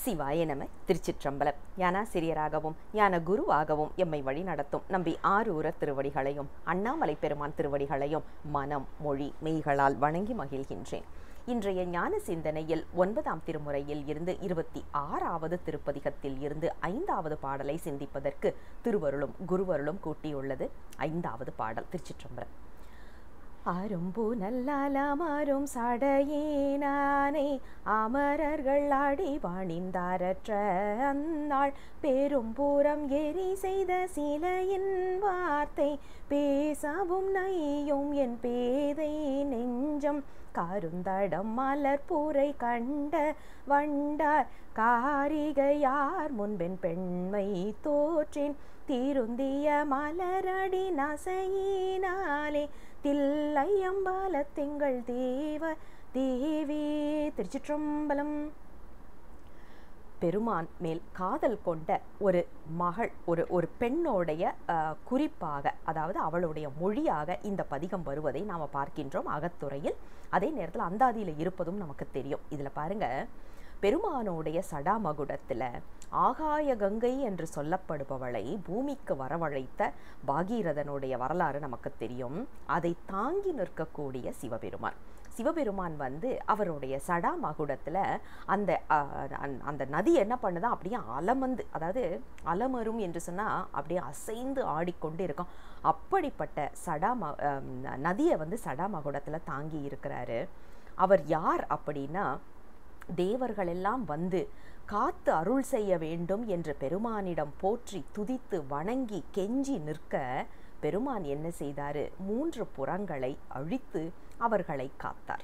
சிவாய நம திருச்சிற்றம்பலம் ஞானாசிரியராகவும் ஞான குருவாகவும் எம்மை வழி நடத்தும் நம்பி ஆரூர திருவடிகளையும் அண்ணாமலை பெருமான் திருவடிகளையும் மனம் மொழி மெய்களால் வணங்கி மகிழ்கின்றேன் இன்றைய ஞான சிந்தனையில் ஒன்பதாம் திருமுறையில் இருந்து இருபத்தி ஆறாவது திருப்பதிகத்தில் இருந்து ஐந்தாவது பாடலை சிந்திப்பதற்கு திருவருளும் குருவருளும் கூட்டியுள்ளது ஐந்தாவது பாடல் திருச்சிற்றம்பலம் அரும்பு நல்லாலமாரும் சடையினானே அமரர்கள் அடி பணிந்தாரற்ற அந்நாள் பெரும்பூரம் எரி செய்த சிலையின் வார்த்தை பேசவும் நையும் என் பேதை நெஞ்சம் கருந்தடம் மலர்பூரை கண்ட வண்டார் காரிகையார் முன்பென் பெண்மை தோற்றின் திருந்திய மலரடி நசையினாலே தில்லை அம்பால திங்கள் தேவ தேவி திருச்சிற்றம்பலம் பெருமான் மேல் காதல் கொண்ட ஒரு மகள் ஒரு ஒரு பெண்ணோடைய அஹ், குறிப்பாக அதாவது அவளுடைய மொழியாக இந்த பதிகம் வருவதை நாம் பார்க்கின்றோம் அகத்துறையில் அதே நேரத்தில் அந்தாதியில் இருப்பதும் நமக்கு தெரியும் இதில் பாருங்க பெருமானோடைய சடாமகுடத்தில் ஆகாய கங்கை என்று சொல்லப்படுபவளை பூமிக்கு வரவழைத்த பாகீரதனுடைய வரலாறு நமக்கு தெரியும் அதை தாங்கி நிற்கக்கூடிய சிவபெருமான் சிவபெருமான் வந்து அவருடைய சடாமகுடத்தில் அந்த அஹ், அந்த- அந்த நதி என்ன பண்ணுதா அப்படியே அலமந்து அதாவது அலமரும் என்று சொன்னால் அப்படியே அசைந்து ஆடிக்கொண்டு இருக்கும் அப்படிப்பட்ட சடாம அஹ், நதியை வந்து சடாமகுடத்தில் தாங்கி இருக்கிறாரு அவர் யார் அப்படின்னா தேவர்கள் எல்லாம் வந்து காத்து அருள் செய்ய வேண்டும் என்று பெருமானிடம் போற்றி துதித்து வணங்கி கெஞ்சி நிற்க பெருமான் என்ன செய்தாரு மூன்று புறங்களை அழித்து அவர்களை காத்தார்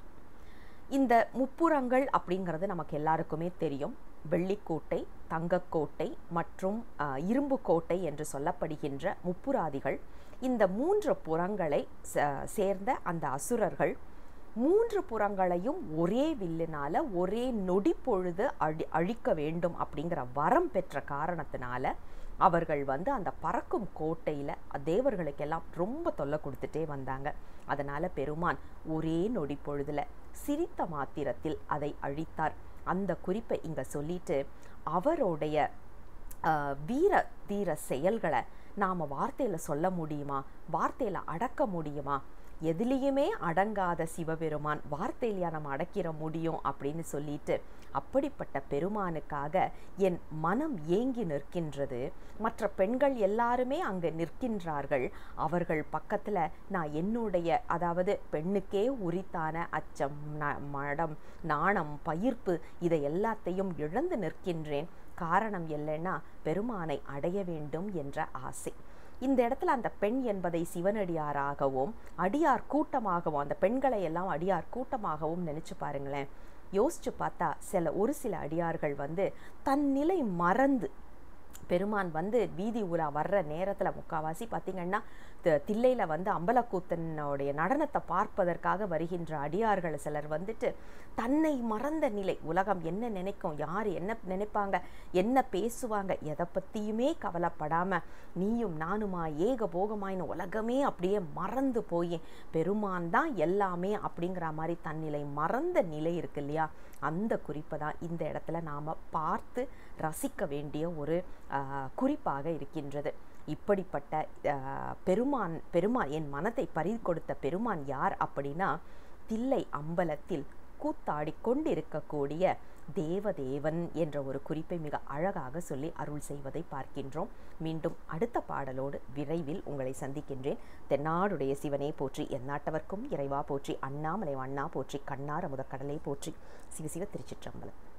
இந்த முப்புறங்கள் அப்படிங்கிறது நமக்கு எல்லாருக்குமே தெரியும் வெள்ளிக்கோட்டை தங்கக்கோட்டை மற்றும் அஹ், இரும்பு கோட்டை என்று சொல்லப்படுகின்ற முப்புராதிகள் இந்த மூன்று புறங்களை ச- சேர்ந்த அந்த அசுரர்கள் மூன்று புறங்களையும் ஒரே வில்லினால ஒரே நொடி பொழுது அழி அழிக்க வேண்டும் அப்படிங்கிற வரம் பெற்ற காரணத்தினால அவர்கள் வந்து அந்த பறக்கும் கோட்டையில் தேவர்களுக்கெல்லாம் ரொம்ப தொல்லை கொடுத்துட்டே வந்தாங்க அதனால பெருமான் ஒரே நொடி பொழுதுல சிரித்த மாத்திரத்தில் அதை அழித்தார் அந்த குறிப்பை இங்க சொல்லிட்டு அவருடைய ஆஹ், வீர தீர செயல்களை நாம் வார்த்தையில் சொல்ல முடியுமா வார்த்தையில் அடக்க முடியுமா எதுலேயுமே அடங்காத சிவபெருமான் வார்த்தையிலையா நம்ம அடக்கிற முடியும் அப்படின்னு சொல்லிட்டு அப்படிப்பட்ட பெருமானுக்காக என் மனம் ஏங்கி நிற்கின்றது மற்ற பெண்கள் எல்லாருமே அங்கே நிற்கின்றார்கள் அவர்கள் பக்கத்தில் நான் என்னுடைய அதாவது பெண்ணுக்கே உரித்தான அச்சம் ந- மடம் நாணம் பயிர்ப்பு இதை எல்லாத்தையும் இழந்து நிற்கின்றேன் காரணம் இல்லைன்னா பெருமானை அடைய வேண்டும் என்ற ஆசை இந்த இடத்துல அந்த பெண் என்பதை சிவனடியாராகவும் அடியார் கூட்டமாகவும் அந்த பெண்களை எல்லாம் அடியார் கூட்டமாகவும் நினைச்சு பாருங்களேன் யோசிச்சு பார்த்தா சில ஒரு சில அடியார்கள் வந்து தன் நிலை மறந்து பெருமான் வந்து வீதி உலா வர்ற நேரத்தில் முக்காவாசி பார்த்தீங்கன்னா தி- தில்லையில வந்து அம்பலக்கூத்தனுடைய நடனத்தை பார்ப்பதற்காக வருகின்ற அடியார்கள் சிலர் வந்துட்டு தன்னை மறந்த நிலை உலகம் என்ன நினைக்கும் யார் என்ன நினைப்பாங்க என்ன பேசுவாங்க எதை பற்றியுமே கவலைப்படாம நீயும் நானுமா ஏக போகமாயின உலகமே அப்படியே மறந்து போய் பெருமான் தான் எல்லாமே அப்படிங்கிற மாதிரி தன்னிலை மறந்த நிலை இருக்கு இல்லையா அந்த குறிப்பை தான் இந்த இடத்துல நாம் பார்த்து ரசிக்க வேண்டிய ஒரு ஆஹ், குறிப்பாக இருக்கின்றது இப்படிப்பட்ட ஆஹ், பெருமான் பெருமான் என் மனத்தை பறி கொடுத்த பெருமான் யார் அப்படின்னா தில்லை அம்பலத்தில் கூத்தாடி கொண்டிருக்கக்கூடிய தேவதேவன் என்ற ஒரு குறிப்பை மிக அழகாக சொல்லி அருள் செய்வதை பார்க்கின்றோம் மீண்டும் அடுத்த பாடலோடு விரைவில் உங்களை சந்திக்கின்றேன் தென்னாடுடைய சிவனே போற்றி எந்நாட்டவர்க்கும் இறைவா போற்றி அண்ணாமலை அண்ணா போற்றி கண்ணார் அமுத கடலை போற்றி சிவசிவ திருச்சிற்றம்பலம்